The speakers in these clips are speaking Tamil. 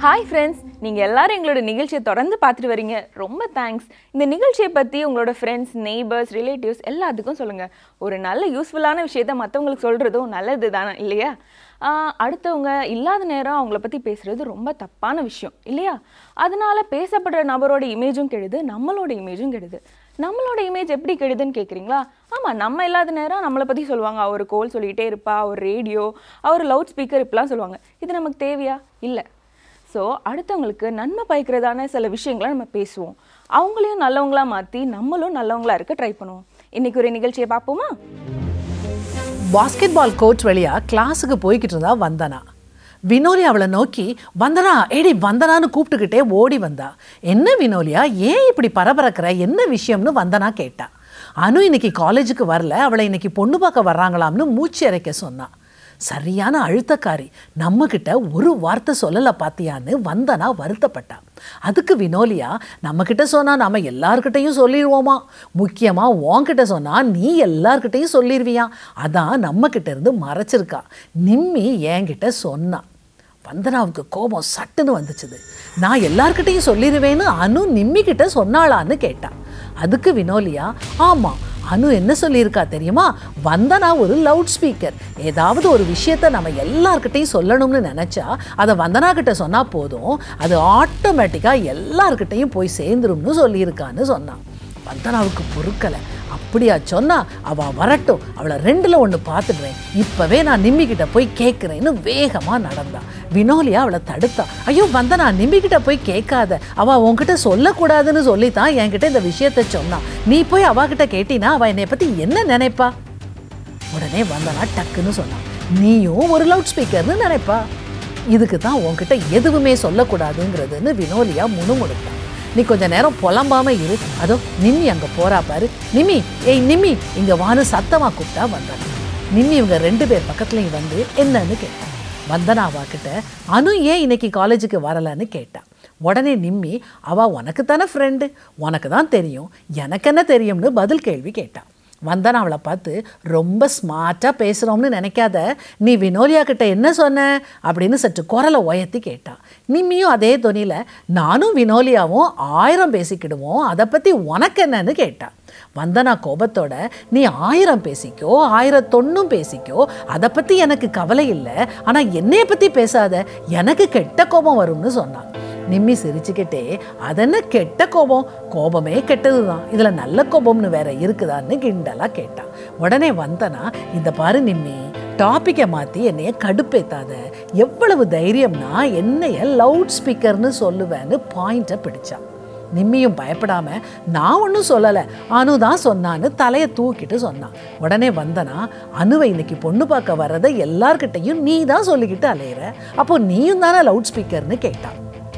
ஹாய் ஃப்ரெண்ட்ஸ் நீங்கள் எல்லாரும் எங்களோட நிகழ்ச்சியை தொடர்ந்து பார்த்துட்டு வரீங்க ரொம்ப தேங்க்ஸ் இந்த நிகழ்ச்சியை பற்றி உங்களோட ஃப்ரெண்ட்ஸ் நெய்பர்ஸ் ரிலேட்டிவ்ஸ் எல்லாத்துக்கும் சொல்லுங்கள் ஒரு நல்ல யூஸ்ஃபுல்லான விஷயத்த மற்றவங்களுக்கு சொல்கிறதும் நல்லது தானே இல்லையா ஆஹ் அடுத்தவங்க இல்லாத நேரம் அவங்கள பற்றி பேசுகிறது ரொம்ப தப்பான விஷயம் இல்லையா அதனால பேசப்படுற நபரோட இமேஜும் கெடுது நம்மளோட இமேஜும் கெடுது நம்மளோட இமேஜ் எப்படி கெடுதுன்னு கேட்குறீங்களா ஆமாம் நம்ம இல்லாத நேரம் நம்மளை பற்றி சொல்லுவாங்க அவர் கோல் சொல்லிகிட்டே இருப்பா அவர் ரேடியோ அவர் லவுட் ஸ்பீக்கர் இப்படிலாம் சொல்லுவாங்க இது நமக்கு தேவையா இல்லை ஸோ அடுத்தவங்களுக்கு நன்மை பயக்கிறதான சில விஷயங்களை நம்ம பேசுவோம் அவங்களையும் நல்லவங்களா மாற்றி நம்மளும் நல்லவங்களா இருக்க ட்ரை பண்ணுவோம் இன்னைக்கு ஒரு நிகழ்ச்சியை பார்ப்போமா பாஸ்கெட் பால் கோச் வழியா கிளாஸுக்கு போய்கிட்டு இருந்தா வந்தனா வினோலி அவளை நோக்கி வந்தனா ஏடி வந்தனான்னு கூப்பிட்டுக்கிட்டே ஓடி வந்தா என்ன வினோலியா ஏன் இப்படி பரபரக்கிற என்ன விஷயம்னு வந்தனா கேட்டா அனு இன்னைக்கு காலேஜுக்கு வரல அவளை இன்னைக்கு பொண்ணு பார்க்க வர்றாங்களாம்னு மூச்சு இறைக்க சொன்னா சரியான அழுத்தக்காரி நம்மக்கிட்ட ஒரு வார்த்தை சொல்லலை பாத்தியான்னு வந்தனா வருத்தப்பட்டா அதுக்கு வினோலியா நம்மக்கிட்ட சொன்னா நாம எல்லார்கிட்டையும் சொல்லிடுவோமா முக்கியமா உன்கிட்ட சொன்னா நீ எல்லார்கிட்டையும் சொல்லிடுவியா அதான் நம்மக்கிட்ட இருந்து மறைச்சிருக்கா நிம்மி என்கிட்ட சொன்னா வந்தனாவுக்கு கோபம் சட்டுன்னு வந்துச்சுது நான் எல்லார்கிட்டையும் சொல்லிடுவேன்னு அனு நிம்மிக்கிட்ட சொன்னாளான்னு கேட்டா அதுக்கு வினோலியா ஆமாம் அனு என்ன சொல்லியிருக்கா தெரியுமா வந்தனா ஒரு லவுட் ஸ்பீக்கர் ஏதாவது ஒரு விஷயத்த நம்ம எல்லார்கிட்டையும் சொல்லணும்னு நினச்சா அதை வந்தனா கிட்ட சொன்னால் போதும் அது ஆட்டோமேட்டிக்காக எல்லார்கிட்டையும் போய் சேர்ந்துரும்னு சொல்லியிருக்கான்னு சொன்னான் வந்தனாவுக்கு பொறுக்கலை அப்படியா சொன்னா அவ வரட்டும் அவளை ரெண்டுல ஒன்று பார்த்துடுறேன் இப்பவே நான் நிம்மிக்கிட்ட போய் கேட்குறேன்னு வேகமா நடந்தா வினோலியா அவளை தடுத்தா ஐயோ வந்தனா நிம்மிக்கிட்ட போய் கேட்காத அவ உன்கிட்ட சொல்லக்கூடாதுன்னு சொல்லித்தான் என்கிட்ட இந்த விஷயத்த சொன்னா நீ போய் அவகிட்ட கேட்டினா அவ என்னை பத்தி என்ன நினைப்பா உடனே வந்தனா டக்குன்னு சொன்னான் நீயும் ஒரு லவுட் ஸ்பீக்கர்னு நினைப்பா இதுக்கு தான் உன்கிட்ட எதுவுமே சொல்லக்கூடாதுங்கிறதுன்னு வினோலியா முணுமுணுத்தான் நீ கொஞ்ச நேரம் புலம்பாம இரு அதோ நிம்மி அங்க போறா பாரு நிம்மி ஏய் நிம்மி இங்க வான்னு சத்தமா கூப்பிட்டா வந்தனா நிம்மி இவங்க ரெண்டு பேர் பக்கத்துலயும் வந்து என்னன்னு கேட்டான் வந்தனா அவ கிட்ட அனு ஏன் இன்னைக்கு காலேஜுக்கு வரலன்னு கேட்டான் உடனே நிம்மி அவ உனக்கு தானே ஃப்ரெண்டு உனக்கு தான் தெரியும் எனக்கு என்ன தெரியும்னு பதில் கேள்வி கேட்டான் வந்தனா அவளை பார்த்து ரொம்ப ஸ்மார்ட்டாக பேசுகிறோம்னு நினைக்காத நீ வினோலியா கிட்ட என்ன சொன்ன அப்படின்னு சற்று குரலை உயர்த்தி கேட்டா நிம்மியும் அதே தொனியில் நானும் வினோலியாவும் ஆயிரம் பேசிக்கிடுவோம் அதை பற்றி உனக்கு என்னன்னு கேட்டா வந்தனா கோபத்தோட நீ ஆயிரம் பேசிக்கோ ஆயிரத்தொன்னும் பேசிக்கோ அதை பற்றி எனக்கு கவலை இல்லை ஆனால் என்னைய பற்றி பேசாத எனக்கு கெட்ட கோபம் வரும்னு சொன்னான் நிம்மி சிரிச்சுக்கிட்டே அதென்ன கெட்ட கோபம் கோபமே கெட்டது தான் இதில் நல்ல கோபம்னு வேற இருக்குதான்னு கிண்டலாக கேட்டான் உடனே வந்தனா இந்த பாரு நிம்மி டாப்பிக்கை மாற்றி என்னைய கடுப்பேத்தாத எவ்வளவு தைரியம்னா என்னைய லவுட் ஸ்பீக்கர்னு சொல்லுவேன்னு பாயிண்ட்டை பிடிச்சான் நிம்மியும் பயப்படாம நான் ஒன்றும் சொல்லலை அனு தான் சொன்னான்னு தலையை தூக்கிட்டு சொன்னான் உடனே வந்தனா அனுவை இன்னைக்கு பொண்ணு பார்க்க வர்றதை எல்லார்கிட்டையும் நீ தான் சொல்லிக்கிட்டு அலையிற அப்போ நீயும் தானே லவுட் ஸ்பீக்கர்னு கேட்டான்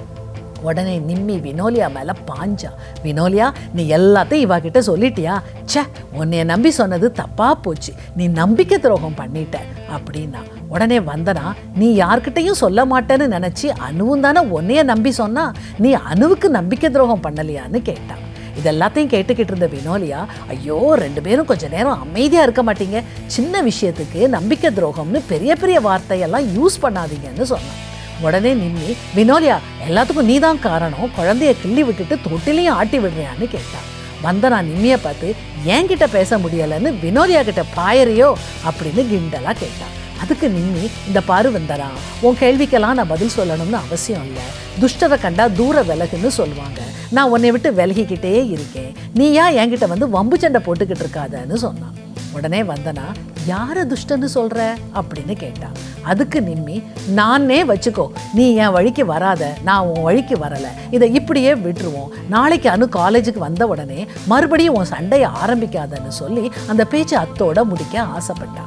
உடனே நிம்மி வினோலியா மேலே பாஞ்சா வினோலியா நீ எல்லாத்தையும் இவகிட்ட சொல்லிட்டியா ச்சே உன்னைய நம்பி சொன்னது தப்பா போச்சு நீ நம்பிக்கை துரோகம் பண்ணிட்ட அப்படின்னா உடனே வந்தனா நீ யார்கிட்டையும் சொல்ல மாட்டேன்னு நினச்சி அணுவும் தானே உன்னைய நம்பி சொன்னா நீ அணுவுக்கு நம்பிக்கை துரோகம் பண்ணலையான்னு கேட்டான் இது எல்லாத்தையும் கேட்டுக்கிட்டு இருந்த வினோலியா ஐயோ ரெண்டு பேரும் கொஞ்ச நேரம் அமைதியாக இருக்க மாட்டீங்க சின்ன விஷயத்துக்கு நம்பிக்கை துரோகம்னு பெரிய பெரிய வார்த்தையெல்லாம் யூஸ் பண்ணாதீங்கன்னு சொன்னான் உடனே நிம்மி வினோலியா எல்லாத்துக்கும் நீ தான் காரணம் குழந்தைய கிள்ளி விட்டுட்டு தொட்டிலையும் ஆட்டி விடுறியான்னு கேட்டான் வந்தனா நிம்மியை பார்த்து என்கிட்ட பேச முடியலைன்னு வினோலியா கிட்ட பாயறியோ அப்படின்னு கிண்டலா கேட்டான் அதுக்கு நிம்மி இந்த பாரு வந்தரா உன் கேள்விக்கெல்லாம் நான் பதில் சொல்லணும்னு அவசியம் இல்லை துஷ்டரை கண்டா தூர விலகுன்னு சொல்லுவாங்க நான் உன்னை விட்டு விலகிக்கிட்டே இருக்கேன் நீ ஏன் என்கிட்ட வந்து வம்பு சண்டை போட்டுக்கிட்டு இருக்காதன்னு சொன்னான் உடனே வந்தனா யாரை துஷ்டன்னு சொல்ற அப்படின்னு கேட்டா அதுக்கு நிம்மி நானே வச்சுக்கோ நீ என் வழிக்கு வராத நான் உன் வழிக்கு வரல இதை இப்படியே விட்டுருவோம் நாளைக்கு அனு காலேஜுக்கு வந்த உடனே மறுபடியும் உன் சண்டையை ஆரம்பிக்காதன்னு சொல்லி அந்த பேச்சு அத்தோட முடிக்க ஆசைப்பட்டான்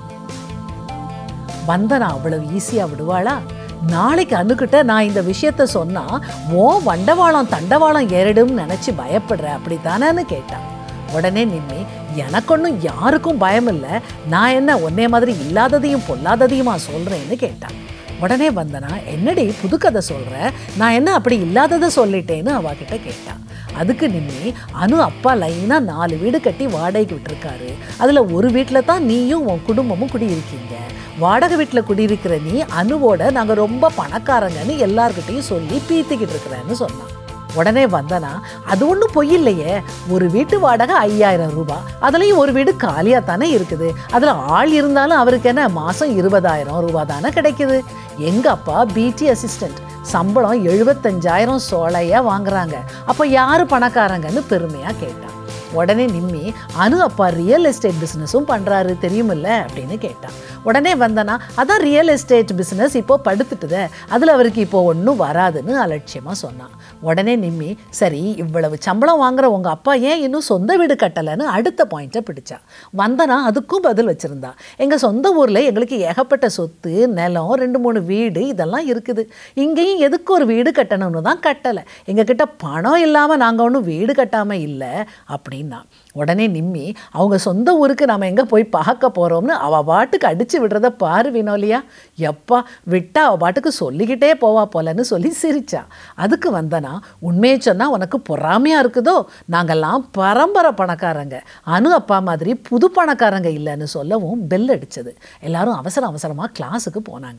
வந்தனா அவ்வளவு ஈஸியா விடுவாளா நாளைக்கு அணுக்கிட்ட நான் இந்த விஷயத்த சொன்னா ஓ வண்டவாளம் தண்டவாளம் ஏறிடும்னு நினைச்சு பயப்படுற அப்படித்தானேன்னு கேட்டான் உடனே நிம்மி எனக்கு ஒன்றும் யாருக்கும் பயம் இல்லை நான் என்ன உன்னே மாதிரி இல்லாததையும் பொல்லாததையுமா சொல்றேன்னு கேட்டான் உடனே வந்தனா என்னடி புது கதை சொல்ற நான் என்ன அப்படி இல்லாததை சொல்லிட்டேன்னு அவகிட்ட கேட்டான் அதுக்கு நின்று அனு அப்பா லைனாக நாலு வீடு கட்டி வாடகைக்கு விட்டுருக்காரு அதில் ஒரு வீட்டில் தான் நீயும் உன் குடும்பமும் குடியிருக்கீங்க வாடகை வீட்டில் குடியிருக்கிற நீ அனுவோட நாங்கள் ரொம்ப பணக்காரங்கன்னு எல்லார்கிட்டையும் சொல்லி பீத்திக்கிட்டு இருக்கிறேன்னு சொன்னான் உடனே வந்தனா அது ஒன்றும் பொய் இல்லையே ஒரு வீட்டு வாடகை ஐயாயிரம் ரூபாய் அதுலேயும் ஒரு வீடு காலியாக தானே இருக்குது அதில் ஆள் இருந்தாலும் அவருக்கு என்ன மாதம் இருபதாயிரம் ரூபாய் தானே கிடைக்குது எங்கள் அப்பா பிடி அசிஸ்டண்ட் சம்பளம் எழுபத்தஞ்சாயிரம் சோலையாக வாங்குறாங்க அப்போ யார் பணக்காரங்கன்னு பெருமையாக கேட்டான் உடனே நிம்மி அனு அப்பா ரியல் எஸ்டேட் பிஸ்னஸும் பண்ணுறாரு தெரியுமில்ல அப்படின்னு கேட்டான் உடனே வந்தனா அதான் ரியல் எஸ்டேட் பிஸ்னஸ் இப்போ படுத்துட்டுதே அதில் அவருக்கு இப்போ ஒன்றும் வராதுன்னு அலட்சியமாக சொன்னான் உடனே நிம்மி சரி இவ்வளவு சம்பளம் வாங்குற உங்கள் அப்பா ஏன் இன்னும் சொந்த வீடு கட்டலைன்னு அடுத்த பாயிண்ட்டை பிடிச்சா வந்தனா அதுக்கும் பதில் வச்சுருந்தா எங்கள் சொந்த ஊரில் எங்களுக்கு ஏகப்பட்ட சொத்து நிலம் ரெண்டு மூணு வீடு இதெல்லாம் இருக்குது இங்கேயும் எதுக்கு ஒரு வீடு கட்டணும்னு தான் கட்டலை எங்ககிட்ட பணம் இல்லாமல் நாங்கள் ஒன்றும் வீடு கட்டாமல் இல்லை அப்படின்னா உடனே நிம்மி அவங்க சொந்த ஊருக்கு நாம் எங்கே போய் பார்க்க போகிறோம்னு அவள் பாட்டுக்கு அடித்து விடுறத பாரு வினோலியா எப்பா விட்டா அவள் பாட்டுக்கு சொல்லிக்கிட்டே போவா போலன்னு சொல்லி சிரிச்சா அதுக்கு வந்தனா உண்மையை சொன்னால் உனக்கு பொறாமையாக இருக்குதோ நாங்கள்லாம் பரம்பரை பணக்காரங்க அனு அப்பா மாதிரி புது பணக்காரங்க இல்லைன்னு சொல்லவும் பெல் அடிச்சது எல்லாரும் அவசர அவசரமாக கிளாஸுக்கு போனாங்க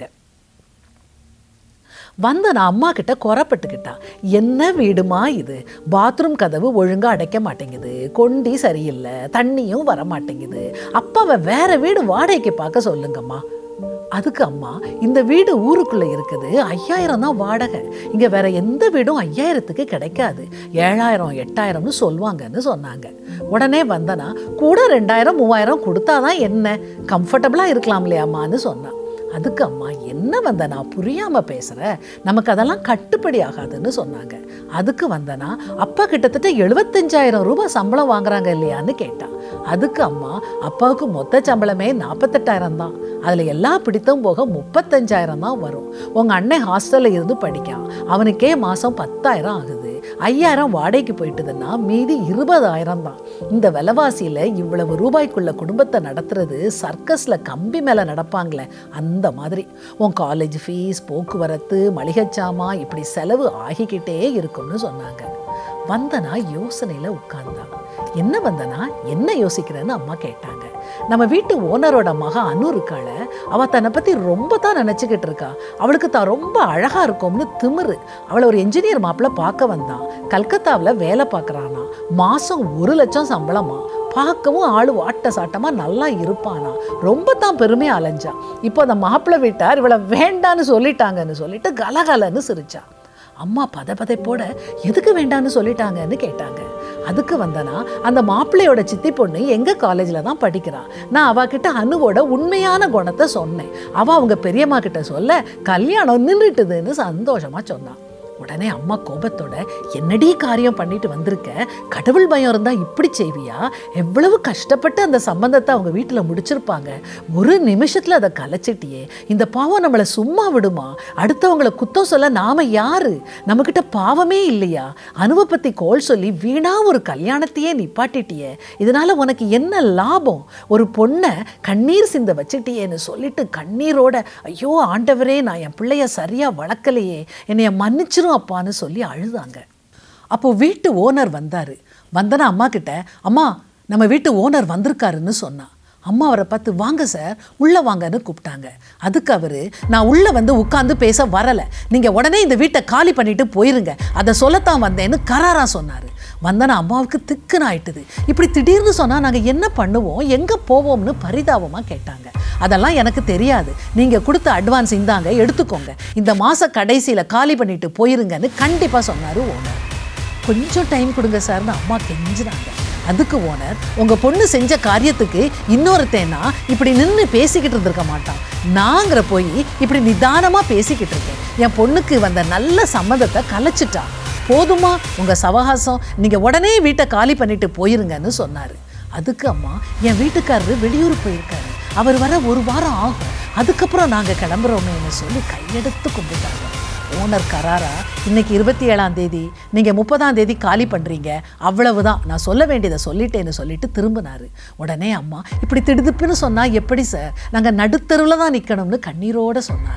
வந்த நான் அம்மா கிட்ட குறப்பட்டுக்கிட்டா என்ன வீடுமா இது பாத்ரூம் கதவு ஒழுங்கா அடைக்க மாட்டேங்குது கொண்டி சரியில்லை தண்ணியும் வர மாட்டேங்குது அப்பாவை வேற வீடு வாடகைக்கு பார்க்க சொல்லுங்கம்மா அதுக்கு அம்மா இந்த வீடு ஊருக்குள்ள இருக்குது ஐயாயிரம் தான் வாடகை இங்க வேற எந்த வீடும் ஐயாயிரத்துக்கு கிடைக்காது ஏழாயிரம் எட்டாயிரம்னு சொல்லுவாங்கன்னு சொன்னாங்க உடனே வந்தனா கூட ரெண்டாயிரம் மூவாயிரம் கொடுத்தாதான் என்ன கம்ஃபர்டபுளா இருக்கலாம் இல்லையாம்மான்னு சொன்னான் அதுக்கு அம்மா என்ன வந்த நான் புரியாம பேசுற நமக்கு அதெல்லாம் கட்டுப்படி ஆகாதுன்னு சொன்னாங்க அதுக்கு வந்தனா அப்பா கிட்டத்தட்ட எழுபத்தஞ்சாயிரம் ரூபாய் சம்பளம் வாங்குறாங்க இல்லையான்னு கேட்டா அதுக்கு அம்மா அப்பாவுக்கு மொத்த சம்பளமே நாற்பத்தெட்டாயிரம் தான் அதில் எல்லா பிடித்தும் போக முப்பத்தஞ்சாயிரம் தான் வரும் உங்கள் அண்ணன் ஹாஸ்டலில் இருந்து படிக்கான் அவனுக்கே மாதம் பத்தாயிரம் ஆகுது ஐயாயிரம் வாடகைக்கு போயிட்டுதுன்னா மீதி இருபதாயிரம் தான் இந்த விலைவாசியில் இவ்வளவு ரூபாய்க்குள்ள குடும்பத்தை நடத்துறது சர்க்கஸில் கம்பி மேலே நடப்பாங்களே அந்த மாதிரி உன் காலேஜ் ஃபீஸ் போக்குவரத்து மளிகை சாமான் இப்படி செலவு ஆகிக்கிட்டே இருக்கும்னு சொன்னாங்க வந்தனா யோசனையில் உட்கார்ந்தா என்ன வந்தனா என்ன யோசிக்கிறேன்னு அம்மா கேட்டாங்க நம்ம வீட்டு ஓனரோட மக அனு இருக்காள அவ தன்னை பத்தி ரொம்ப தான் நினச்சிக்கிட்டு இருக்கா அவளுக்கு தான் ரொம்ப அழகா இருக்கும்னு திமிரு அவளை ஒரு என்ஜினியர் மாப்பிள்ள பார்க்க வந்தான் கல்கத்தாவில் வேலை பார்க்குறானா மாசம் ஒரு லட்சம் சம்பளமா பார்க்கவும் ஆளு வாட்ட சாட்டமா நல்லா இருப்பானா ரொம்ப தான் பெருமையா அலைஞ்சா இப்போ அந்த மாப்பிள்ளை வீட்டார் இவளை வேண்டான்னு சொல்லிட்டாங்கன்னு சொல்லிட்டு கலகலன்னு சிரிச்சா அம்மா பத பதைப்போட எதுக்கு வேண்டான்னு சொல்லிட்டாங்கன்னு கேட்டாங்க அதுக்கு வந்தனா அந்த மாப்பிள்ளையோட சித்தி பொண்ணு எங்க காலேஜில் தான் படிக்கிறா நான் அவகிட்ட அனுவோட உண்மையான குணத்தை சொன்னேன் அவ அவங்க பெரியம்மா கிட்ட சொல்ல கல்யாணம் நின்றுட்டுதுன்னு சந்தோஷமா சொன்னான் உடனே அம்மா கோபத்தோட என்னடி காரியம் பண்ணிட்டு வந்திருக்க கடவுள் பயம் இருந்தா இப்படி செய்வியா எவ்வளவு கஷ்டப்பட்டு அந்த சம்பந்தத்தை அவங்க வீட்டில் முடிச்சிருப்பாங்க ஒரு நிமிஷத்துல அதை கலைச்சிட்டியே இந்த பாவம் நம்மளை சும்மா விடுமா அடுத்தவங்களை குத்தம் சொல்ல நாம யாரு நம்மக்கிட்ட பாவமே இல்லையா அனுவை பத்தி கோல் சொல்லி வீணா ஒரு கல்யாணத்தையே நிப்பாட்டிட்டியே இதனால உனக்கு என்ன லாபம் ஒரு பொண்ணை கண்ணீர் சிந்த வச்சிட்டியேன்னு சொல்லிட்டு கண்ணீரோட ஐயோ ஆண்டவரே நான் என் பிள்ளைய சரியா வளர்க்கலையே என்னைய மன்னிச்சிரும் அப்பான்னு சொல்லி அழுதாங்க அப்போ வீட்டு ஓனர் வந்தாரு வந்தனா அம்மா கிட்ட அம்மா நம்ம வீட்டு ஓனர் வந்திருக்காருன்னு சொன்னா அம்மா அவரை பார்த்து வாங்க சார் உள்ளே வாங்கன்னு கூப்பிட்டாங்க அதுக்கு அவர் நான் உள்ளே வந்து உட்காந்து பேச வரலை நீங்கள் உடனே இந்த வீட்டை காலி பண்ணிட்டு போயிருங்க அதை சொல்லத்தான் வந்தேன்னு கராரா சொன்னார் வந்தனா அம்மாவுக்கு திக்குன்னு ஆயிட்டுது இப்படி திடீர்னு சொன்னால் நாங்கள் என்ன பண்ணுவோம் எங்கே போவோம்னு பரிதாபமாக கேட்டாங்க அதெல்லாம் எனக்கு தெரியாது நீங்கள் கொடுத்த அட்வான்ஸ் இந்தாங்க எடுத்துக்கோங்க இந்த மாத கடைசியில் காலி பண்ணிட்டு போயிருங்கன்னு கண்டிப்பாக சொன்னார் ஓனர் கொஞ்சம் டைம் கொடுங்க சார்னு அம்மா கெஞ்சினாங்க அதுக்கு ஓனர் உங்கள் பொண்ணு செஞ்ச காரியத்துக்கு இன்னொருத்தேனா இப்படி நின்று பேசிக்கிட்டு இருந்திருக்க மாட்டான் நாங்கிற போய் இப்படி நிதானமாக பேசிக்கிட்டு இருக்கேன் என் பொண்ணுக்கு வந்த நல்ல சம்மதத்தை கலைச்சிட்டா போதுமா உங்கள் சவகாசம் நீங்கள் உடனே வீட்டை காலி பண்ணிட்டு போயிருங்கன்னு சொன்னார் அதுக்கு அம்மா என் வீட்டுக்காரரு வெளியூர் போயிருக்காரு அவர் வர ஒரு வாரம் ஆகும் அதுக்கப்புறம் நாங்கள் கிளம்புறோமேன்னு சொல்லி கையெடுத்து கும்பிட்டாங்க ஓனர் கராரா இன்னைக்கு இருபத்தி ஏழாம் தேதி நீங்கள் முப்பதாம் தேதி காலி பண்ணுறீங்க அவ்வளவுதான் நான் சொல்ல வேண்டியதை சொல்லிட்டேன்னு சொல்லிட்டு திரும்பினாரு உடனே அம்மா இப்படி திடுதிப்புன்னு சொன்னால் எப்படி சார் நாங்கள் நடுத்தருவில் தான் நிற்கணும்னு கண்ணீரோட சொன்னாங்க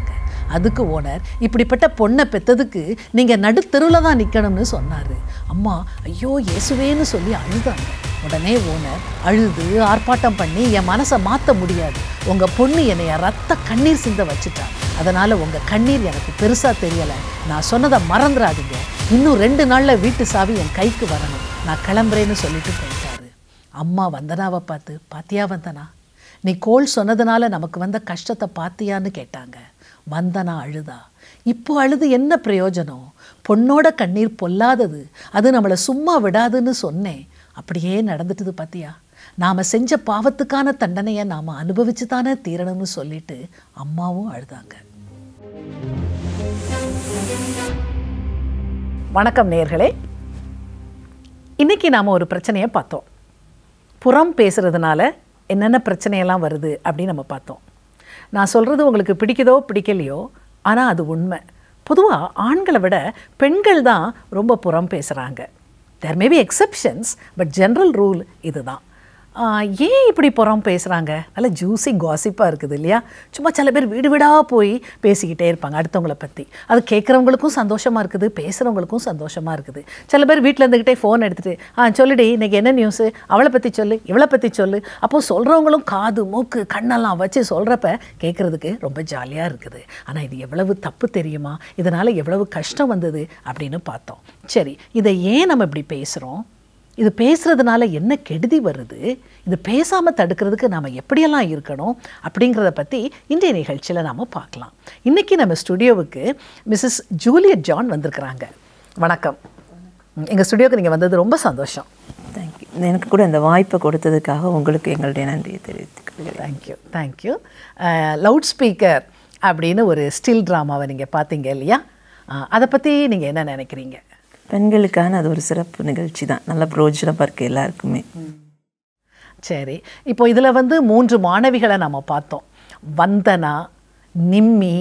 அதுக்கு ஓனர் இப்படிப்பட்ட பொண்ணை பெத்ததுக்கு நீங்கள் நடுத்தெருவில் தான் நிற்கணும்னு சொன்னார் அம்மா ஐயோ இயேசுவேன்னு சொல்லி அழுதாங்க உடனே ஓனர் அழுது ஆர்ப்பாட்டம் பண்ணி என் மனசை மாற்ற முடியாது உங்கள் பொண்ணு என்னைய ரத்த கண்ணீர் சிந்த வச்சுட்டா அதனால் உங்கள் கண்ணீர் எனக்கு பெருசாக தெரியலை நான் சொன்னதை மறந்துடாதீங்க இன்னும் ரெண்டு நாளில் வீட்டு சாவி என் கைக்கு வரணும் நான் கிளம்புறேன்னு சொல்லிட்டு போயிட்டாரு அம்மா வந்தனாவை பார்த்து பாத்தியா வந்தனா நீ கோல் சொன்னதுனால நமக்கு வந்த கஷ்டத்தை பாத்தியான்னு கேட்டாங்க வந்தனா அழுதா இப்போ அழுது என்ன பிரயோஜனம் பொண்ணோட கண்ணீர் பொல்லாதது அது நம்மளை சும்மா விடாதுன்னு சொன்னேன் அப்படியே நடந்துட்டுது பாத்தியா நாம் செஞ்ச பாவத்துக்கான தண்டனையை நாம் அனுபவிச்சு தானே தீரணும்னு சொல்லிட்டு அம்மாவும் அழுதாங்க வணக்கம் நேர்களே இன்னைக்கு நாம் ஒரு பிரச்சனையை பார்த்தோம் புறம் பேசுறதுனால என்னென்ன பிரச்சனையெல்லாம் வருது அப்படின்னு நம்ம பார்த்தோம் நான் சொல்கிறது உங்களுக்கு பிடிக்குதோ பிடிக்கலையோ ஆனால் அது உண்மை பொதுவாக ஆண்களை விட பெண்கள் தான் ரொம்ப புறம் பேசுகிறாங்க there maybe exceptions but general rule இதுதான் ஆஹ், ஏன் இப்படி புறம் பேசுகிறாங்க நல்ல ஜூஸி காசிப்பாக இருக்குது இல்லையா சும்மா சில பேர் வீடு வீடாக போய் பேசிக்கிட்டே இருப்பாங்க அடுத்தவங்கள பற்றி அது கேட்குறவங்களுக்கும் சந்தோஷமாக இருக்குது பேசுகிறவங்களுக்கும் சந்தோஷமாக இருக்குது சில பேர் வீட்டில் இருந்துக்கிட்டே ஃபோன் எடுத்துகிட்டு ஆ சொல்லுடி இன்னைக்கு என்ன நியூஸு அவளை பற்றி சொல்லு இவளை பற்றி சொல்லு அப்போது சொல்கிறவங்களும் காது மூக்கு கண்ணெல்லாம் வச்சு சொல்கிறப்ப கேட்குறதுக்கு ரொம்ப ஜாலியாக இருக்குது ஆனால் இது எவ்வளவு தப்பு தெரியுமா இதனால் எவ்வளவு கஷ்டம் வந்தது அப்படின்னு பார்த்தோம் சரி இதை ஏன் நம்ம இப்படி பேசுகிறோம் இது பேசுறதுனால என்ன கெடுதி வருது இது பேசாமல் தடுக்கிறதுக்கு நாம் எப்படியெல்லாம் இருக்கணும் அப்படிங்கிறத பற்றி இன்றைய நிகழ்ச்சியில் நாம் பார்க்கலாம் இன்றைக்கி நம்ம ஸ்டுடியோவுக்கு மிஸ்ஸஸ் ஜூலியட் ஜான் வந்திருக்கிறாங்க வணக்கம் எங்கள் ஸ்டுடியோவுக்கு நீங்கள் வந்தது ரொம்ப சந்தோஷம் தேங்க்யூ எனக்கு கூட இந்த வாய்ப்பை கொடுத்ததுக்காக உங்களுக்கு எங்களுடைய நன்றியை தெரிவித்துக்கிறேன் தேங்க்யூ தேங்க்யூ லவுட் ஸ்பீக்கர் அப்படின்னு ஒரு ஸ்டில் ட்ராமாவை நீங்கள் பார்த்தீங்க இல்லையா அஹ், அதை பற்றி நீங்கள் என்ன நினைக்கிறீங்க பெண்களுக்கான அது ஒரு சிறப்பு நிகழ்ச்சி தான் நல்ல பிரோஜனமாக இருக்குது எல்லாருக்குமே சரி இப்போ இதில் வந்து மூன்று மாணவிகளை நம்ம பார்த்தோம் வந்தனா நிம்மி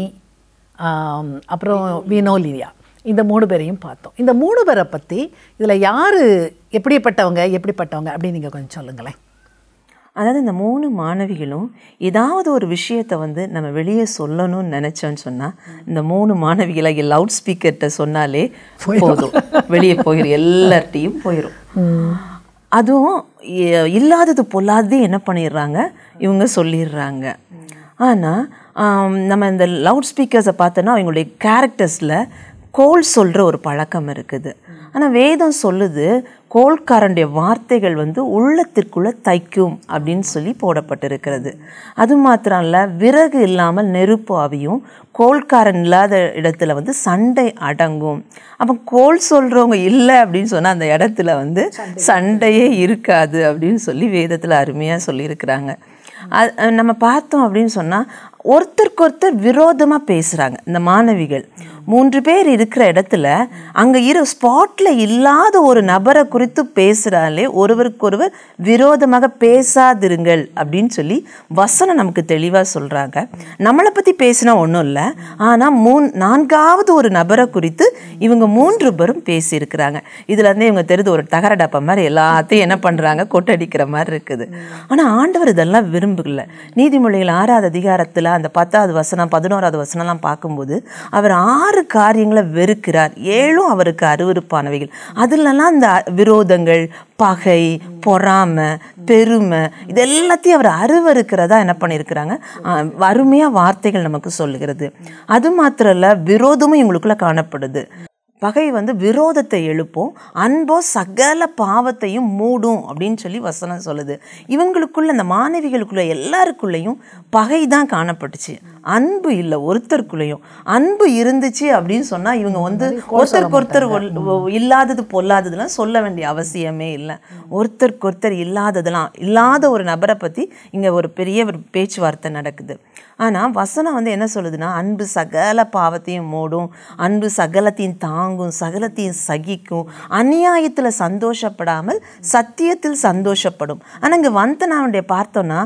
ஆம், அப்புறம் வினோலியா இந்த மூணு பேரையும் பார்த்தோம் இந்த மூணு பேரை பற்றி இதில் யார் எப்படிப்பட்டவங்க எப்படிப்பட்டவங்க அப்படின்னு நீங்கள் கொஞ்சம் சொல்லுங்களேன் அதாவது இந்த மூணு மாணவிகளும் ஏதாவது ஒரு விஷயத்தை வந்து நம்ம வெளியே சொல்லணும்னு நினச்சோன்னு சொன்னால் இந்த மூணு மாணவிகளை லவுட் ஸ்பீக்கர்கிட்ட சொன்னாலே போதும் வெளியே போயிடும் எல்லார்ட்டையும் போயிடும் அதுவும் இ- இல்லாதது பொல்லாதது என்ன பண்ணிடுறாங்க இவங்க சொல்லிடுறாங்க ஆனால் நம்ம இந்த லவுட் ஸ்பீக்கர்ஸை பார்த்தோன்னா அவங்களுடைய கேரக்டர்ஸில் கோல் சொல்கிற ஒரு பழக்கம் இருக்குது ஆனால் வேதம் சொல்லுது கோல்காரனுடைய வார்த்தைகள் வந்து உள்ளத்திற்குள்ளே தைக்கும் அப்படின்னு சொல்லி போடப்பட்டிருக்கிறது அது மாத்திரம் இல்லை விறகு இல்லாமல் நெருப்பு ஆவியும் கோல்காரன் இல்லாத இடத்துல வந்து சண்டை அடங்கும் அப்போ கோல் சொல்கிறவங்க இல்லை அப்படின்னு சொன்னால் அந்த இடத்துல வந்து சண்டையே இருக்காது அப்படின்னு சொல்லி வேதத்தில் அருமையாக சொல்லியிருக்கிறாங்க அது அஹ் நம்ம பார்த்தோம் அப்படின்னு சொன்னால் ஒருத்தருக்கு ஒருத்தர் விரோதமாக பேசுகிறாங்க இந்த மாணவிகள் மூன்று பேர் இருக்கிற இடத்துல அங்கே இரு ஸ்பாட்டில் இல்லாத ஒரு நபரை குறித்து பேசுகிறாலே ஒருவருக்கொருவர் விரோதமாக பேசாதிருங்கள் அப்படின்னு சொல்லி வசனம் நமக்கு தெளிவாக சொல்கிறாங்க நம்மளை பற்றி பேசினா ஒன்றும் இல்லை ஆனால் மூன் நான்காவது ஒரு நபரை குறித்து இவங்க மூன்று பேரும் பேசியிருக்கிறாங்க இதில் இருந்து இவங்க தெரிஞ்ச ஒரு தகர டப்பா மாதிரி எல்லாத்தையும் என்ன பண்ணுறாங்க கொட்டடிக்கிற மாதிரி இருக்குது ஆனால் ஆண்டவர் இதெல்லாம் விரும்பல நீதிமொழிகள் ஆறாவது அதிகாரத்தில் அந்த பத்தாவது வசனம் பதினோராவது வசனம்லாம் பார்க்கும்போது அவர் ஆறு காரியங்களை வெறுக்கிறார் ஏழும் அவருக்கு அருவருப்பானவைகள் அதுலலாம் இந்த அ- விரோதங்கள் பகை பொறாமை பெருமை இது எல்லாத்தையும் அவர் அருவருக்கிறதா என்ன பண்ணியிருக்கிறாங்க அருமையாக வார்த்தைகள் நமக்கு சொல்லுகிறது அது மாத்திரம் இல்லை விரோதமும் இவங்களுக்குள்ள காணப்படுது பகை வந்து விரோதத்தை எழுப்பும் அன்போ சகல பாவத்தையும் மூடும் அப்படின்னு சொல்லி வசனம் சொல்லுது இவங்களுக்குள்ள இந்த மாணவிகளுக்குள்ள எல்லாருக்குள்ளேயும் பகை தான் காணப்பட்டுச்சு அன்பு இல்லை ஒருத்தருக்குள்ளேயும் அன்பு இருந்துச்சு அப்படின்னு சொன்னா இவங்க வந்து ஒருத்தருக்கு ஒருத்தர் ஒல்- ஒ- இல்லாதது பொல்லாததுலாம் சொல்ல வேண்டிய அவசியமே இல்லை ஒருத்தருக்கு ஒருத்தர் இல்லாததெல்லாம் இல்லாத ஒரு நபரை பத்தி இங்க ஒரு பெரிய ஒரு பேச்சுவார்த்தை நடக்குது ஆனா வசனம் வந்து என்ன சொல்லுதுன்னா அன்பு சகல பாவத்தையும் மூடும் அன்பு சகலத்தையும் தாங்கும் சகலத்தையும் சகிக்கும் அநியாயத்துல சந்தோஷப்படாமல் சத்தியத்தில் சந்தோஷப்படும் ஆனா இங்க வந்தனாவுடைய பார்த்தோன்னா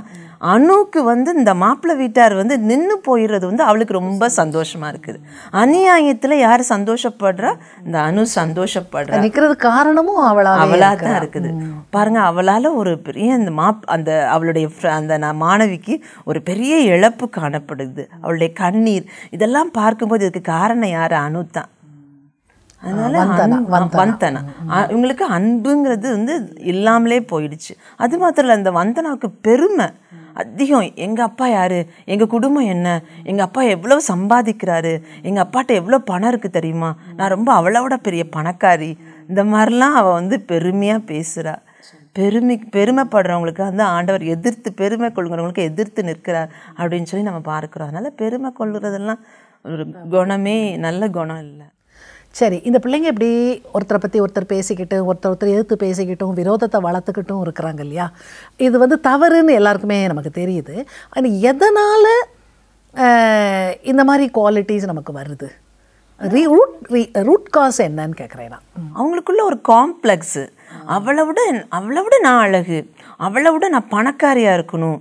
அணுக்கு வந்து இந்த மாப்பிள்ளை வீட்டார் வந்து நின்று போயிடுறது வந்து அவளுக்கு ரொம்ப சந்தோஷமா இருக்குது அநியாயத்துல யார் சந்தோஷப்படுறா இந்த அணு சந்தோஷப்படுறா நிக்கிறது காரணமும் அவளா அவளா தான் இருக்குது பாருங்க அவளால ஒரு பெரிய அந்த மாப் அந்த அவளுடைய fr- அந்த ந- மாணவிக்கு ஒரு பெரிய இழப்பு காணப்படுது அவளுடைய கண்ணீர் இதெல்லாம் பார்க்கும்போது இதுக்கு காரணம் யாரு அனு தான் அதனால அன்பு- வந்தனா அ- இவங்களுக்கு அன்புங்கிறது வந்து இல்லாமலே போயிடுச்சு அது மாத்திரம் இல்லை இந்த வந்தனாவுக்கு பெருமை அதிகம் எங்க அப்பா யாரு எங்க குடும்பம் என்ன எங்க அப்பா எவ்வளவு சம்பாதிக்கிறாரு எங்க அப்பாட்ட எவ்வளவு பணம் இருக்கு தெரியுமா நான் ரொம்ப அவளோட பெரிய பணக்காரி இந்த மாதிரிலாம் அவ வந்து பெருமையா பேசுறா பெருமை பெருமைப்படுறவங்களுக்கு வந்து ஆண்டவர் எதிர்த்து பெருமை கொள்கிறவங்களுக்கு எதிர்த்து நிற்கிறார் அப்படின்னு சொல்லி நம்ம பார்க்கிறோம் அதனால பெருமை கொள்கிறதெல்லாம் ஒரு குணமே நல்ல குணம் இல்லை சரி இந்த பிள்ளைங்க இப்படி ஒருத்தரை பற்றி ஒருத்தர் பேசிக்கிட்டு ஒருத்தர் ஒருத்தர் எதிர்த்து பேசிக்கிட்டும் விரோதத்தை வளர்த்துக்கிட்டும் இருக்கிறாங்க இல்லையா இது வந்து தவறுன்னு எல்லாருக்குமே நமக்கு தெரியுது ஆனால் எதனால் இந்த மாதிரி குவாலிட்டிஸ் நமக்கு வருது ரீ ரூட் ரீ ரூட் காஸ் என்னன்னு கேட்குறேன் நான் அவங்களுக்குள்ள ஒரு காம்ப்ளெக்ஸ் அவளை விட அவளை விட நான் அழகு அவளை விட நான் பணக்காரியா இருக்கணும்